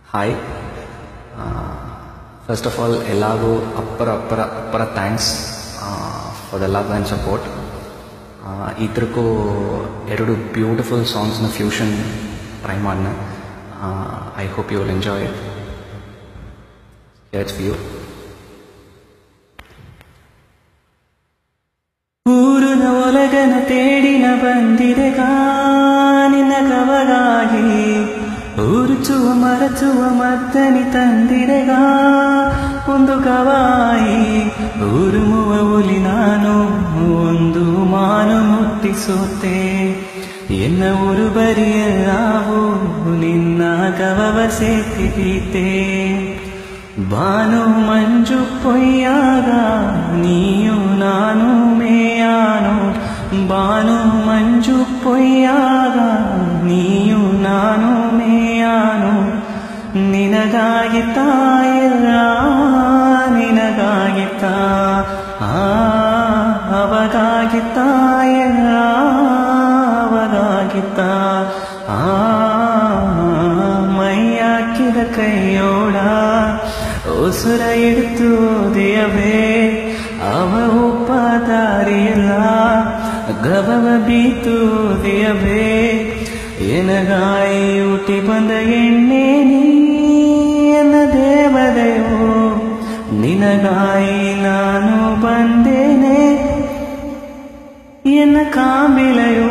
Hi first of all ಎಲ್ಲರಿಗೂ ಅಪ್ಪರ ಅಪ್ಪರ ಅಪ್ಪರ thanks for the love and support ಈ ಥರಕ್ಕೂ ಎರಡು ಬ್ಯೂಟಿಫುಲ್ ಸಾಂಗ್ಸ್ನ ಫ್ಯೂಷನ್ ಟ್ರೈ ಮಾಡೋಣ I hope you will enjoy it it's you ಊರುನ ಒಲಗನ ತೇಡಿನ ಬಂದಿರೆಗ ನಿನ್ನ ಕವಗಾಗಿ ಊರುಚುವ ಮರಚುವ ಮದ್ದನಿ ತಂದಿರೆಗ ಒಂದು ಕವಾಯಿ ಊರುಮುವ ಹುಲಿ ನಾನು ಒಂದು ಮಾನು ಮುಟ್ಟಿಸುತ್ತೆ ಎನ್ನ ಊರು ಬರಿಯಲ್ಲಾವು ನಿನ್ನ ಕವವ ಸೇತಿಗೀತೆ ಬಾನು ಮಂಜು ಪೊಯ್ಯಾಗ ನೀಯು ನಾನು ಮೇಯಾನು ಬಾನು ಮಂಜು ಪೊಯ್ಯಾಗ ನೀಯು ನಾನು ಮೇಯಾನು ನಿನಗಾಗಿ ತಾಯಿಲ್ಲ ನಿನಗಾಗಿ ತಾ ಆ ಅವಗಾಗಿ ತಾಯಿಲ್ಲ ಅವಗಾಗಿ ತಾ ಆ ಮೈಯಾಕಿದ ಕೈಯೋಡ ಉಸುರ ಹಿಡಿತು ದೇವೇ ಅವ ಉಪ್ಪ ದಾರಿಯಲ್ಲ ಗಬವ ಬೀತು ದೇವೇ ಎನಗಾಯಿ ಊಟಿ ಬಂದ ಎಣ್ಣೆ ನೀ ಎನ್ನ ದೇವದೆಯೋ ನಿನಗಾಯಿ ನಾನು ಬಂದೇನೆ ಎನ್ನ ಕಾಂಬಿಲೆಯೋ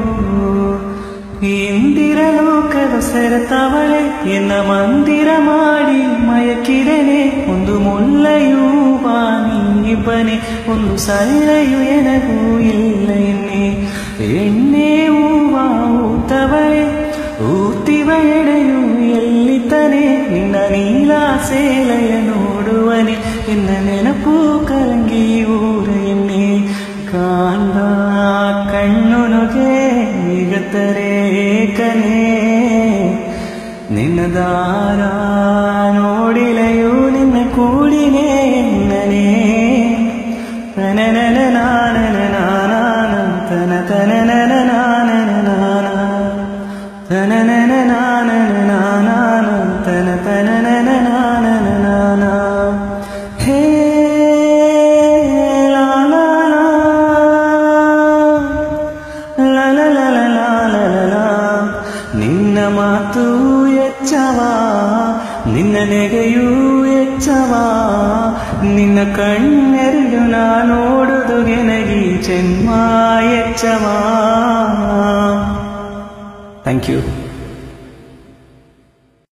ಇಂದಿರ ಲೋಕದ ಸೆರೆತವಳೆ ಎನ್ನ ಮಂದಿರ ಮಾಡಿ ಮಯಕಿರನೆ ಒಂದು ಮುಲ್ಲೆಯೂ ಬಾನಿಬ್ಬನೆ ಒಂದು ಸಲ್ಲೆಯು ಎನಗೂ ಇಲ್ಲ ಎನ್ನೆ ಎಣ್ಣೆ ಹೂವ ಊತವಳೆ ಊತಿವ ಎಡೆಯು ಎಲ್ಲಿತನೆ ನಿನ್ನ ನೀಲ ಸೇಲೆಯ ನೋಡುವನೆ ಎನ್ನ ನೆನಪು ಕಲಂಗಿ ಊರ ಎಣ್ಣೆ ಕಾಂಡ ಕಣ್ಣುನುಗೆ ಈಗತರೆ ಕನೆ ನಿನ್ನ ದಾರ ನೋಡಿಲೆಯು ನಿನ್ನ ಕೂಡಿನೆ ಎನ್ನನೆ ತನನನ ನಾನನ ನಾನಾನ ತನ ತನನನ ನಾನನ ನಾನ ತನನನ ನಾನನ ನಾನಾನ ತನ ತನನನ ನಾನನ ನಾನ ಹೇ ಲಾ ಲಾ ಲಾ ಲಾ ಲಾ ಲಾ ಲಾ ಲಾ ಲಾ ಲಾ. ನಿನ್ನ ಮಾತು ಎಚ್ಚವ ನಿನ್ನ ನೆಗೆಯೂ ಎಚ್ಚವ ನಿನ್ನ ಕಣ್ಣೆರಡು ನಾ ನೋಡುದು ಗೆನಗಿ ಜನ್ಮ ಎಚ್ಚವ ಥ್ಯಾಂಕ್ ಯು